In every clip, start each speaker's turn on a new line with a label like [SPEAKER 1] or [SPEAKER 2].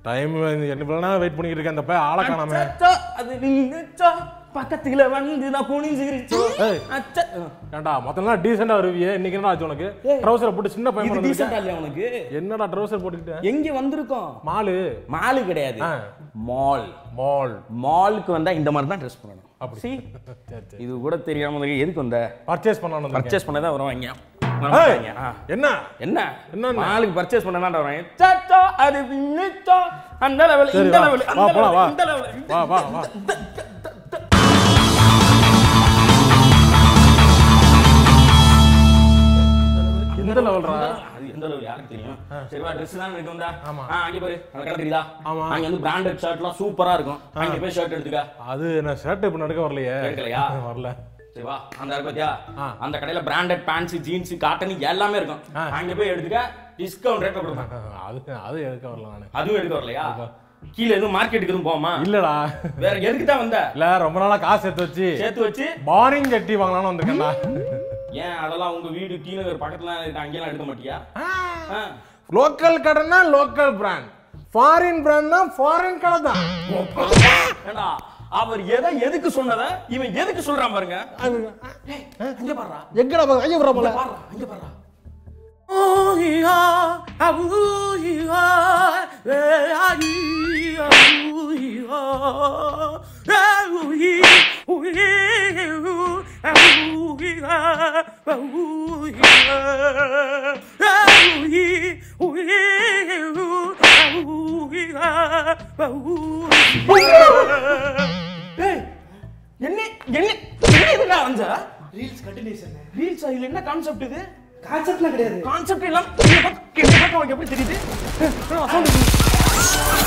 [SPEAKER 1] Time என்ன wait பண்ணிக்கிட்டு இருக்கேன் அந்த பையன் ஆளை காணாம
[SPEAKER 2] அச்சச்சோ, அது நின்னுச்சோ, பக்கத்துல வந்து நான் குனிஞ்சிருச்சோ.
[SPEAKER 1] ஏய்.
[SPEAKER 2] அச்ச.
[SPEAKER 1] ஏன்டா மொத்தம் நாள் டீசெண்டா வருவியே இன்னைக்கு என்ன ஆச்சு உனக்கு ட்ரௌசரை போட்டு சின்ன பையன்
[SPEAKER 2] இது
[SPEAKER 1] மாதிரி
[SPEAKER 2] decent
[SPEAKER 1] வந்திருக்க.
[SPEAKER 2] ஆ இல்லையா உனக்கு
[SPEAKER 1] என்னடா ட்ரௌசர் போட்டுக்கிட்டேன்
[SPEAKER 2] எங்க வந்திருக்கோம்
[SPEAKER 1] மாலு
[SPEAKER 2] மாலு கிடையாது
[SPEAKER 1] ஆ.
[SPEAKER 2] மால்
[SPEAKER 1] மால்
[SPEAKER 2] மாலுக்கு வந்தா இந்த மாதிரி தான் ட்ரெஸ் பண்ணணும்
[SPEAKER 1] அப்படி.
[SPEAKER 2] See?
[SPEAKER 1] சரி சரி
[SPEAKER 2] இது கூட தெரியாம இருக்கு. எதுக்கு வந்த
[SPEAKER 1] பர்ச்சேஸ் பண்ணணும்
[SPEAKER 2] பர்ச்சேஸ் பண்ண தான் வருவாங்க
[SPEAKER 1] ஏய்,
[SPEAKER 2] வரமாட்டாங்க. ஆ.
[SPEAKER 1] என்ன
[SPEAKER 2] என்ன
[SPEAKER 1] என்ன?
[SPEAKER 2] மாலுக்கு பர்ச்சேஸ் பண்ண தான் வருவாங்க சச்சோ, அது நிச்சோ, அந்த லெவல்
[SPEAKER 1] சரி
[SPEAKER 2] இந்த
[SPEAKER 1] வா
[SPEAKER 2] லெவல்
[SPEAKER 1] வா
[SPEAKER 2] அந்த
[SPEAKER 1] போலாம் வா
[SPEAKER 2] லெவல் இந்த லெவல்
[SPEAKER 1] வா வா வா எந்த லெவல்ரா
[SPEAKER 2] அது எந்த லெவல் யாருக்கு தெரியும் சரி வா ட்ரெஸ் தான் எடுக்க வந்தா
[SPEAKER 1] ஆமா.
[SPEAKER 2] ஆ, அங்க பாரு அந்த கடை தெரியுதா
[SPEAKER 1] ஆமா.
[SPEAKER 2] அங்க வந்து பிராண்டட் ஷர்ட்லாம் சூப்பரா இருக்கும் அங்க போய் ஷர்ட் எடுத்துக்க
[SPEAKER 1] அது நான் ஷர்ட் இப்ப நடக்க வரலையே
[SPEAKER 2] எடுக்கலையா?
[SPEAKER 1] வரல
[SPEAKER 2] சரி வா அந்த இருக்கு பாத்தியா
[SPEAKER 1] ஆ.
[SPEAKER 2] அந்த கடையில பிராண்டட் பேண்ட்ஸ் ஜீன்ஸ் காட்டன் எல்லாமே இருக்கும்
[SPEAKER 1] ஆ.
[SPEAKER 2] அங்க போய் எடுத்துக்க டிஸ்கவுண்ட் ரேட்ல கொடுப்பாங்க
[SPEAKER 1] அது அது எடுக்க வரல நானு
[SPEAKER 2] அதுவும் எடுக்க வரலையா கீழ எதுவும் மார்க்கெட்டுக்கு எதுவும் போமா
[SPEAKER 1] இல்லடா
[SPEAKER 2] வேற எதுக்கு தான் வந்த
[SPEAKER 1] இல்ல ரொம்ப நாளா காசு எடுத்து வச்சு
[SPEAKER 2] சேர்த்து வச்சு
[SPEAKER 1] பாரிங் சட்டி வாங்கலாம்னு வந்திருக்கேன்டா
[SPEAKER 2] ஏன் அதெல்லாம் உங்க வீடு டி நகர் பக்கத்துல இருக்கு அங்கெல்லாம் எடுக்க மாட்டியா ஆ.
[SPEAKER 1] லோக்கல் கடைனா லோக்கல் பிராண்ட் ஃபாரின் பிராண்ட்னா ஃபாரின் கடை தான்
[SPEAKER 2] ஏண்டா அவர் எதை எதுக்கு சொன்னத இவன் எதுக்கு சொல்றான் பாருங்க ஏய், அங்க பாருடா
[SPEAKER 1] எங்கடா பா- ஐயோ வரப்போல
[SPEAKER 2] பாருடா அங்க பாருடா ஏய், என்ன என்ன என்ன இதுடா அஞ்ச
[SPEAKER 3] ரீல்ஸ் கண்டினியூஷன்
[SPEAKER 2] ரீல்ஸ் இதுல என்ன கான்செப்ட் இது
[SPEAKER 3] கான்செப்ட்லாம் கிடையாது
[SPEAKER 2] கான்செப்ட் எல்லாம் என்னை பார்த்து- என்னை பார்த்து உனக்கு எப்படி தெரியுது ஆ, சொல்லு.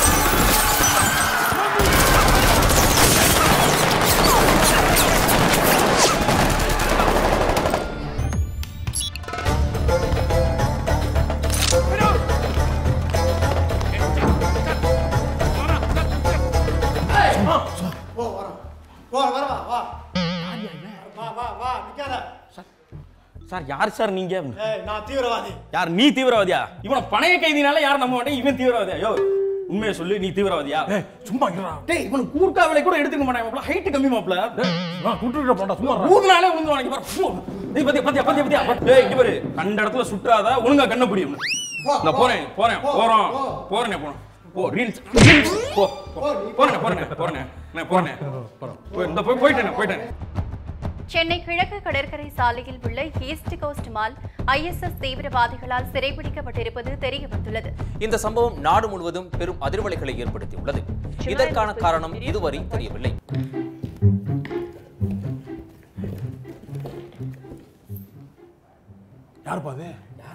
[SPEAKER 3] போ வரோம் போ வர வா வா வா வா வா நிக்காத
[SPEAKER 2] சார் யார் சார் நீங்க
[SPEAKER 3] ஏய் நான் தீவிரவாதி
[SPEAKER 2] யார் நீ தீவிரவாதியா இவனை பணைய கைதினால யார் நம்ப மாட்டேன் இவன் தீவிரவாதியா யோ உண்மையை சொல்லு நீ தீவிரவாதியா
[SPEAKER 1] சும்மா இருடா
[SPEAKER 2] டேய் இவன் கூர்க்கா விலை கூட எடுத்துக்க மாட்டான் ஹைட் கம்மி மாப்ள
[SPEAKER 1] நான் கூட்டுக்கிட்ட போடா சும்மா இருடா.
[SPEAKER 2] ஊதுனாலே உந்து வாங்கி பாரு ஃபு. டேய் பாத்தியா பாத்தியா பாத்தியா பாத்தியா டேய் இங்க பாரு கண்ட இடத்துல சுற்றாத ஒழுங்கா கண்ண புடியும் நான் போறேன் போறேன் போறோம் போறேன் போறேன் போ ரீல்ஸ் ரீல்ஸ் போ போ. போறேன் போறேன் போறேன் நான் போறேன் போய் இந்த போய் போயிட்டேன் போயிட்டேன்
[SPEAKER 4] சென்னை கிழக்கு கடற்கரை சாலையில் உள்ள ஈஸ்ட் கோஸ்ட் மால் ஐஎஸ்எஸ் தீவிரவாதிகளால் சிறைபிடிக்கப்பட்டிருப்பது தெரிய வந்துள்ளது
[SPEAKER 5] இந்த சம்பவம் நாடு முழுவதும் பெரும் அதிர்வலைகளை ஏற்படுத்தியுள்ளது இதற்கான காரணம் இதுவரை தெரியவில்லை
[SPEAKER 1] யாருப்பா அது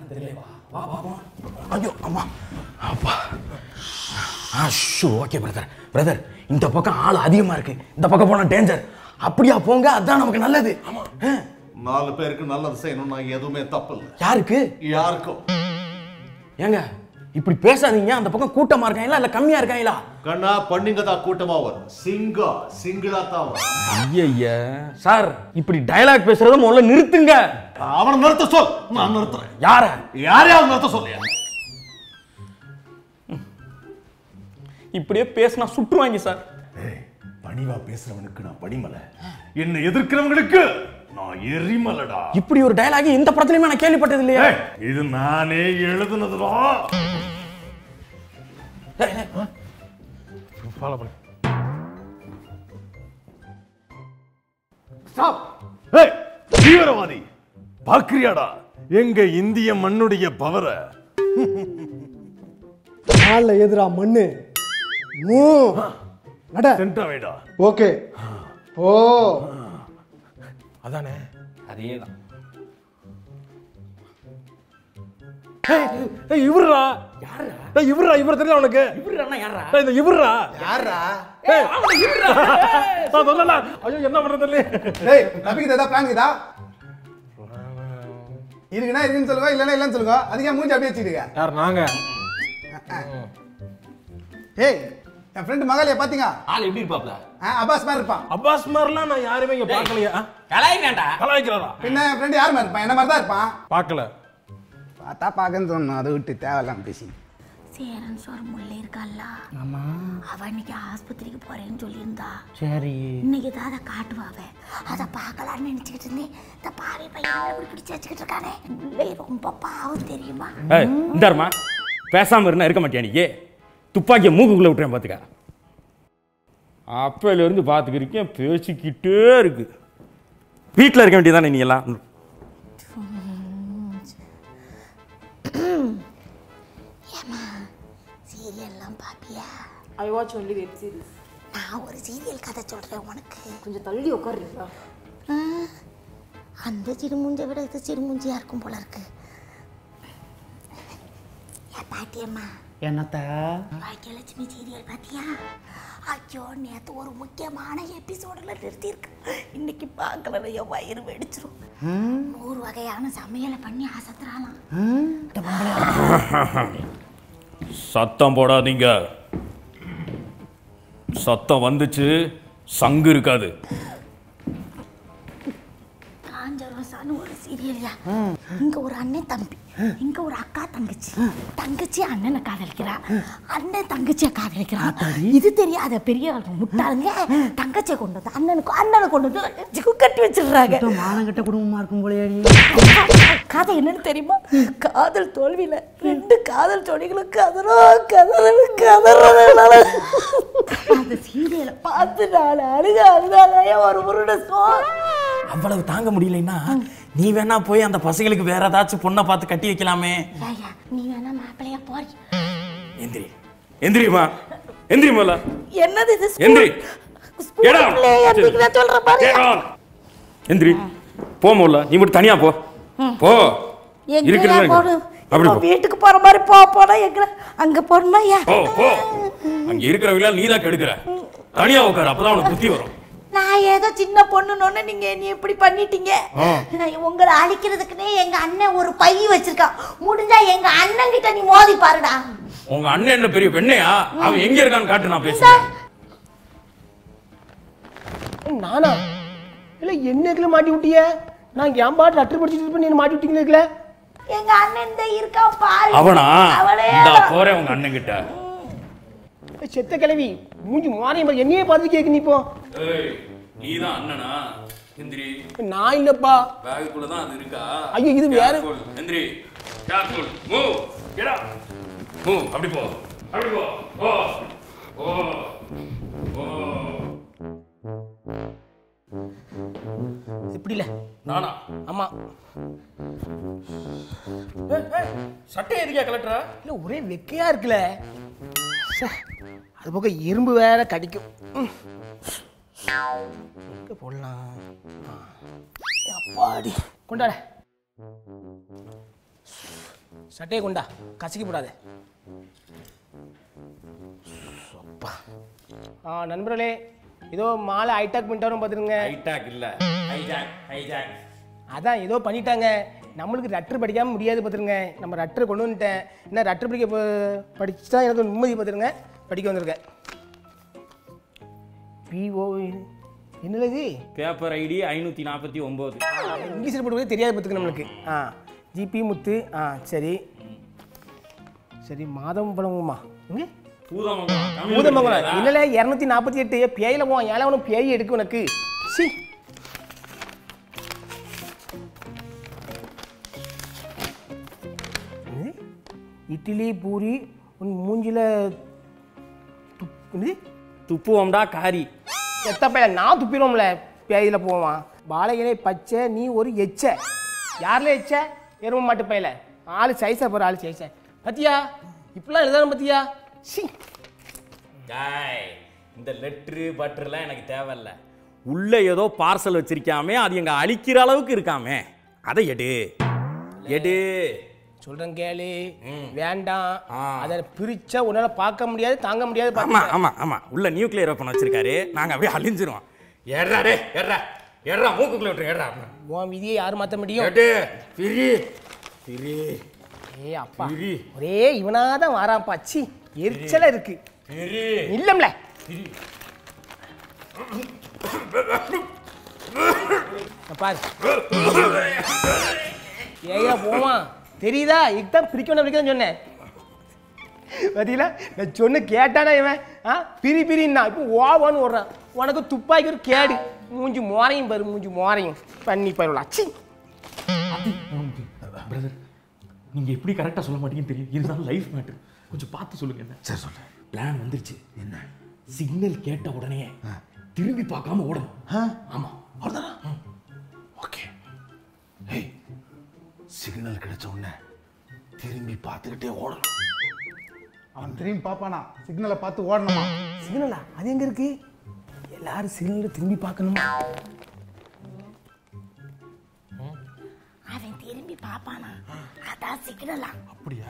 [SPEAKER 2] ஐயோ அம்மா அப்பா ஆ ஷூ ஓகே பிரதர் பிரதர் இந்த பக்கம் ஆள் அதிகமா இருக்கு இந்த பக்கம் போனா டேஞ்சர் அப்படியா போங்க அதான் நமக்கு நல்லது ஆமா
[SPEAKER 6] நாலு பேருக்கு நல்லது செய்யணும்னா எதுவுமே தப்பு இல்லை
[SPEAKER 2] யாருக்கு
[SPEAKER 6] யாருக்கும்
[SPEAKER 2] ஏங்க இப்படி பேசாதீங்க அந்த பக்கம் கூட்டமா இருக்காங்களா இல்ல கம்மியா இருக்காங்களா
[SPEAKER 6] கண்ணா பண்ணிங்க தான் கூட்டமா வரும் சிங்கா சிங்கிளா தான் வரும்
[SPEAKER 2] ஐயா சார் இப்படி டயலாக் பேசுறத முதல்ல நிறுத்துங்க
[SPEAKER 6] அவனை நிறுத்த சொல் நான் நிறுத்துறேன்
[SPEAKER 2] யார
[SPEAKER 6] யாரையாவது நிறுத்த சொல்லியா
[SPEAKER 2] இப்படியே பேசினா சுற்றுவாங்க சார்
[SPEAKER 6] பணிவா பேசுறவனுக்கு நான் படிமலை என்னை எதிர்க்கிறவங்களுக்கு நான் எரிமலடா
[SPEAKER 2] இப்படி ஒரு டயலாக் எந்த படத்துலயுமே நான் கேள்விப்பட்டது இல்லையா
[SPEAKER 6] ஏய், இது நானே எழுதுனதுடா
[SPEAKER 1] ஃபாலோ பண்ணு
[SPEAKER 6] ஸ்டாப் ஏய் தீவிரவாதி பாக்குறியாடா எங்க இந்திய மண்ணுடைய பவரை
[SPEAKER 3] நாளில் எதிரா மண்ணு மூ நட
[SPEAKER 6] சென்டா வைடா
[SPEAKER 3] ஓகே ஓ
[SPEAKER 1] அதானே
[SPEAKER 2] அதேதான்
[SPEAKER 1] ஏய் இவருடா டேய் இவருடா இவர தெரியல உனக்கு
[SPEAKER 2] இவரு யாரா
[SPEAKER 1] டேய் இந்த இவருடா
[SPEAKER 3] யாரா
[SPEAKER 1] ஏய் நான் சொல்லல ஐயோ என்ன பண்றது தெரியல
[SPEAKER 3] டேய் ரபிக்கு ஏதாவது பிளான் இருக்குதா இருக்குன்னா இருக்குன்னு சொல்லுங்க இல்லைன்னா இல்லைன்னு சொல்லுங்க அதுக்கு ஏன் மூஞ்சி அப்படியே வச்சுக்கிடுங்க
[SPEAKER 1] யார் நாங்க
[SPEAKER 3] ஏய் என் ஃப்ரெண்டு மகாலியா பாத்தீங்க
[SPEAKER 2] ஆள் எப்படி இருப்பாப்ல
[SPEAKER 3] ஆ, அப்பாஸ் மாதிரி இருப்பான்
[SPEAKER 1] அப்பாஸ் மாதிரிலாம் நான் யாருமே இங்க பார்க்கலையா ஆ?
[SPEAKER 2] கலாய்க்காண்டா
[SPEAKER 1] கலாய்க்கிறாரா
[SPEAKER 3] பின்ன என் ஃப்ரெண்டு யார் மாதிரி இருப்பான் என்ன மாதிரி தான் இருப்பான்
[SPEAKER 1] பார்க்கல
[SPEAKER 3] பார்த்தா பார்க்கன்னு சொன்னோம் அதை விட்டு தேவையில்லாம் பேசி
[SPEAKER 7] சேரன் சோர் முல்லை இருக்கால்ல
[SPEAKER 8] ஆமா
[SPEAKER 7] அவ இன்னைக்கு ஆஸ்பத்திரிக்கு போறேன்னு சொல்லியிருந்தா
[SPEAKER 8] சரி
[SPEAKER 7] இன்னைக்கு தான் அதை காட்டுவாவ அதை பார்க்கலாம்னு நினைச்சுக்கிட்டு இருந்தேன் இந்த பாவி பையன் இப்படி பிடிச்சு வச்சுக்கிட்டு இருக்கானே பிள்ளை ரொம்ப பாவம் தெரியுமா
[SPEAKER 2] ஏய் இந்தாருமா பேசாம இருந்தா இருக்க மாட்டியா நீ துப்பாக்கியை மூக்குக்குள்ள விட்டுறேன் பார்த்துக்க அப்பையில இருந்து பார்த்துக்கிருக்கேன் பேசிக்கிட்டே இருக்கு வீட்டில் இருக்க வேண்டியதானே நீ எல்லாம்
[SPEAKER 7] ஏமா சீரியல்லாம் பாப்பியா
[SPEAKER 9] I watch only web series
[SPEAKER 7] நான் ஒரு சீரியல் கதை சொல்றேன் உனக்கு
[SPEAKER 9] கொஞ்சம் தள்ளி உட்காருங்களா
[SPEAKER 7] ஆ, அந்த சிறுமூஞ்சை விட இது சிறுமூஞ்சியா இருக்கும் போல இருக்கு ஏன் பாட்டியம்மா
[SPEAKER 8] என்னத்த
[SPEAKER 7] பாக்கியலட்சுமி சீரியல் பாத்தியா ஐயோ நேத்து ஒரு முக்கியமான எபிசோடில் நிறுத்தியிருக்கு இன்னைக்கு பார்க்கல என் வயிறு வெடிச்சிரும் நூறு வகையான சமையலை பண்ணி அசத்துறாலாம்
[SPEAKER 2] சத்தம் போடாதீங்க சத்தம் வந்துச்சு சங்கு இருக்காது
[SPEAKER 7] காஞ்ச ரோசான்னு ஒரு சீரியல்யா இங்க ஒரு அண்ணன் தம்பி இங்க ஒரு அக்கா தங்கச்சி தங்கச்சி அண்ணனை காதலிக்கிறா அண்ணன் தங்கச்சியை காதலிக்கிறா இது தெரியாத பெரிய முட்டாளுங்க தங்கச்சியை கொண்டு வந்து அண்ணனுக்கு அண்ணனை கொண்டு வந்து தங்கச்சிக்கும் கட்டி வச்சிடுறாங்க
[SPEAKER 8] மானங்கட்ட குடும்பமா இருக்கும் போலயாடி
[SPEAKER 7] கதை என்னன்னு தெரியுமா காதல் தோல்வியில ரெண்டு காதல் ஜோடிகளும் கதறோ கதறோ கதறதுனால அந்த சீரியலை பார்த்து நான் அழுக அழுதாலே ஒரு முருட சோ
[SPEAKER 2] அவ்வளவு தாங்க முடியலைன்னா நீ வேணா போய் அந்த பசங்களுக்கு வேற ஏதாச்சும் பொண்ணை பார்த்து கட்டி வைக்கலாமே
[SPEAKER 7] ஏய்யா, நீ வேணா மாப்பிள்ளையா போறி
[SPEAKER 2] எந்திரி எந்திரிமா எந்திரிமால
[SPEAKER 7] என்னது இது
[SPEAKER 2] எந்திரி
[SPEAKER 7] ஸ்கூல்
[SPEAKER 2] Get out.
[SPEAKER 7] பிள்ளைய எந்திரிக்க நான் சொல்ற பாரு
[SPEAKER 2] Get on. எந்திரி போ மோல்ல நீ மட்டும் தனியா போ போ
[SPEAKER 7] எங்க
[SPEAKER 2] இருக்கிறது
[SPEAKER 7] போடு
[SPEAKER 2] அப்படி
[SPEAKER 7] இப்போ
[SPEAKER 2] போ
[SPEAKER 7] வீட்டுக்கு போற மாதிரி போ போனா எங்க அங்க போடணுமா ஐயா
[SPEAKER 2] போ போ அங்க இருக்கிறவங்கள நீ தான் கெடுக்கிற தனியா உட்காரு அப்பதான் உனக்கு புத்தி வரும்
[SPEAKER 7] நான் ஏதோ சின்ன பொண்ணுன்னு நீங்க நீ இப்படி பண்ணிட்டீங்க உங்களை அழிக்கிறதுக்குன்னே எங்க அண்ணன் ஒரு பை வச்சிருக்கான் முடிஞ்சா எங்க அண்ணன் கிட்ட நீ மோதி பாருடா
[SPEAKER 2] உங்க அண்ணன் என்ன பெரிய பெண்ணையா அவன் எங்க இருக்கான்னு காட்டு நான் பேசுறேன்
[SPEAKER 3] நானா இல்லை என்ன இதுல மாட்டி விட்டிய நான் என் பாட்டு லெட்டர் படிச்சுட்டு இருப்பேன் நீ மாட்டி விட்டீங்க இதுல
[SPEAKER 7] எங்க அண்ணன் இந்த இருக்கான் பாரு
[SPEAKER 2] அவனா
[SPEAKER 7] அவளே
[SPEAKER 2] இந்தா போறேன் உங்க அண்ணன் கிட்ட
[SPEAKER 3] செத்த கிழவி மூஞ்சி மாறியும் என்னையே பார்த்து கேட்கு நீ இப்போ
[SPEAKER 2] நீ தான் அண்ணனா எந்திரி
[SPEAKER 3] நான் இல்லப்பா
[SPEAKER 2] பேகுக்குள்ள தான் அது இருக்கா
[SPEAKER 3] ஐயோ, இது வேற-
[SPEAKER 2] Careful. எந்திரி careful move get up move அப்படி போ அப்படி போ போ போ போ
[SPEAKER 3] எப்படி இல்ல
[SPEAKER 2] நானா
[SPEAKER 3] ஆமா
[SPEAKER 2] சட்டை எதுக்கா கலெக்டரா
[SPEAKER 3] இல்ல ஒரே வெக்கையா இருக்குல்ல ச்சே, அது போக இரும்பு வேற கடிக்கும் ம். எங்க போடலாம் ஆ. அப்பாடி கொண்டாட சட்டையை கொண்டா கசக்கி போடாத அப்பா. ஆ நண்பர்களே ஏதோ மாலை ஹைடாக் பண்ணிட்டாரும் பார்த்துருங்க
[SPEAKER 2] ஹைடாக் இல்ல ஹைஜாக் ஹைஜாக்
[SPEAKER 3] அதான் ஏதோ பண்ணிட்டாங்க நம்மளுக்கு ரட்டர் படிக்காம முடியாது பார்த்துருங்க நம்ம ரட்டர் கொண்டு வந்துட்டேன் என்ன ரட்டர் படிக்க ப- படிச்சுட்டா எனக்கு நிம்மதி பார்த்துருங்க படிக்க வந்திருக்கேன் பிஓ என்னது இது
[SPEAKER 2] பேப்பர் ஐடி ஐநூத்தி நாற்பத்தி ஒன்பது
[SPEAKER 3] இங்கிலீஷில் போட்டு தெரியாது பார்த்துக்க நம்மளுக்கு ஆ ஜிபி முத்து ஆ சரி சரி மாதம் பழங்குமா எங்க
[SPEAKER 2] பூதமங்கலம்
[SPEAKER 3] பூதமங்கலம் இல்லைல்ல இரநூத்தி நாற்பத்தி எட்டு பேயில போவான் ஏழை ஒன்றும் பேய் எடுக்கும் உனக்கு சி என்னது? இட்லி பூரி உன் மூஞ்சில துப் என்னது?
[SPEAKER 2] துப்புவோம்டா காரி
[SPEAKER 3] எத்த பையன் நான் துப்பிடுவோம்ல பேயில போவான் பாலகனே பச்சை நீ ஒரு எச்ச யாரில் எச்ச எரும மாட்டு பையில ஆளு சைஸா போற ஆளு சைஸா பத்தியா இப்படிலாம் எழுதாலும் பத்தியா சி
[SPEAKER 2] டாய் இந்த லெட்ரு பட்டர்லாம் எனக்கு தேவையில்ல உள்ள ஏதோ பார்சல் வச்சிருக்காமே அது எங்க அழிக்கிற அளவுக்கு இருக்காமே அதை எடு எடு
[SPEAKER 3] சொல்றேன் கேளு வேண்டாம் அதை பிரிச்சா உன்னால பார்க்க முடியாது தாங்க முடியாது
[SPEAKER 2] ஆமா
[SPEAKER 3] பாத்துக்க.
[SPEAKER 2] ஆமா ஆமா உள்ள நியூக்ளியர் வெப்பன் வச்சிருக்காரு நாங்க அப்படியே அழிஞ்சிருவோம் ஏறா டே ஏறா ஏறா மூக்குக்குள்ள விட்டு ஏறா
[SPEAKER 3] உன் விதியை யார் மாத்த முடியும்
[SPEAKER 2] எடு பிரி பிரி
[SPEAKER 3] ஏ அப்பா
[SPEAKER 2] பிரி.
[SPEAKER 3] ஒரே இவனாதான் வாரான்ப்பா சி எரிச்சலா இருக்கு
[SPEAKER 2] பிரி
[SPEAKER 3] இல்லம்ல இங்க பாரு ஏயா போவான் தெரியுதா இதுதான் பிரிக்கணும் பிரிக்கணும் சொன்னேன் பார்த்தீங்களா நான் சொன்ன கேட்டானா இவன் ஆ பிரி பிரின்னா இப்போ ஓவான்னு ஓடுறான் உனக்கு துப்பாக்கி ஒரு கேடு மூஞ்சி மோரையும் பாரு மூஞ்சி மோரையும் பண்ணி பாருலா சி
[SPEAKER 2] பிரதர் நீங்க எப்படி கரெக்டா சொல்ல மாட்டீங்கன்னு தெரியும் இருந்தாலும் லைஃப் மேட்டர் கொஞ்சம் பார்த்து சொல்லுங்க என்ன
[SPEAKER 6] சரி சொல்லு
[SPEAKER 2] பிளான் வந்துருச்சு என்ன சிக்னல் கேட்ட உடனே திரும்பி பார்க்காம ஓடணும் ஆமா அவ்வளவுதானா
[SPEAKER 6] ஓகே ஏய் சிக்னல் கிடைச்ச உடனே திரும்பி பார்த்துக்கிட்டே ஓடணும்
[SPEAKER 10] அவன் திரும்பி பார்ப்பானா சிக்னலை பார்த்து ஓடணுமா
[SPEAKER 3] சிக்னலா அது எங்க இருக்கு எல்லாரும் சிக்னல் திரும்பி பார்க்கணுமா
[SPEAKER 7] அவன் திரும்பி பார்ப்பானா அதான் சிக்னலாம்
[SPEAKER 1] அப்படியா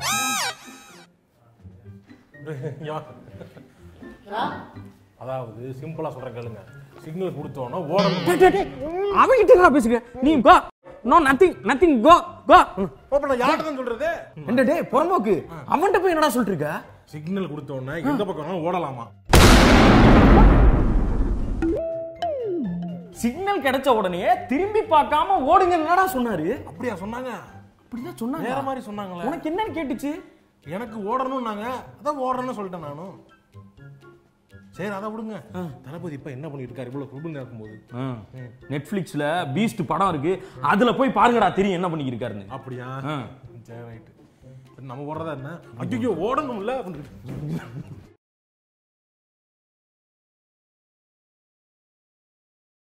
[SPEAKER 1] அதாவது சிம்பிளா சொல்றேன் கேளுங்க சிக்னல் கொடுத்தோன்னா ஓடணும்
[SPEAKER 2] அவங்கிட்ட பேசுங்க நீ go no nothing nothing go go
[SPEAKER 1] அப்ப நான் யார்கிட்ட தான் சொல்றது
[SPEAKER 2] என்ன டே புறம்போக்கு அவன்கிட்ட போய் என்னடா சொல்லிட்டு இருக்க
[SPEAKER 1] சிக்னல் கொடுத்த உடனே எந்த பக்கம் வேணாலும் ஓடலாமா
[SPEAKER 2] சிக்னல் கிடைச்ச உடனே திரும்பி பார்க்காம ஓடுங்க என்னடா சொன்னாரு
[SPEAKER 1] அப்படியா சொன்னாங்க
[SPEAKER 2] அப்படிதான் சொன்னாங்க
[SPEAKER 1] வேற மாதிரி சொன்னாங்களே
[SPEAKER 2] உனக்கு என்னன்னு கேட்டுச்சு
[SPEAKER 1] எனக்கு ஓடணும்னாங்க அதான் ஓடுறேன்னு சொல்லிட்டேன் நானும் சரி அதை விடுங்க தளபதி இப்ப என்ன பண்ணிட்டு இருக்காரு இவ்வளவு குடும்பம் இருக்கும்போது
[SPEAKER 2] நெட்ஃபிளிக்ஸ்ல பீஸ்ட் படம் இருக்கு அதுல போய் பாருங்கடா தெரியும் என்ன பண்ணிருக்காருன்னு
[SPEAKER 1] அப்படியா
[SPEAKER 2] ஆ.
[SPEAKER 1] சரி ரைட்டு நம்ம ஓடுறதா என்ன ஐயோ ஓடணும்ல அப்படின்னு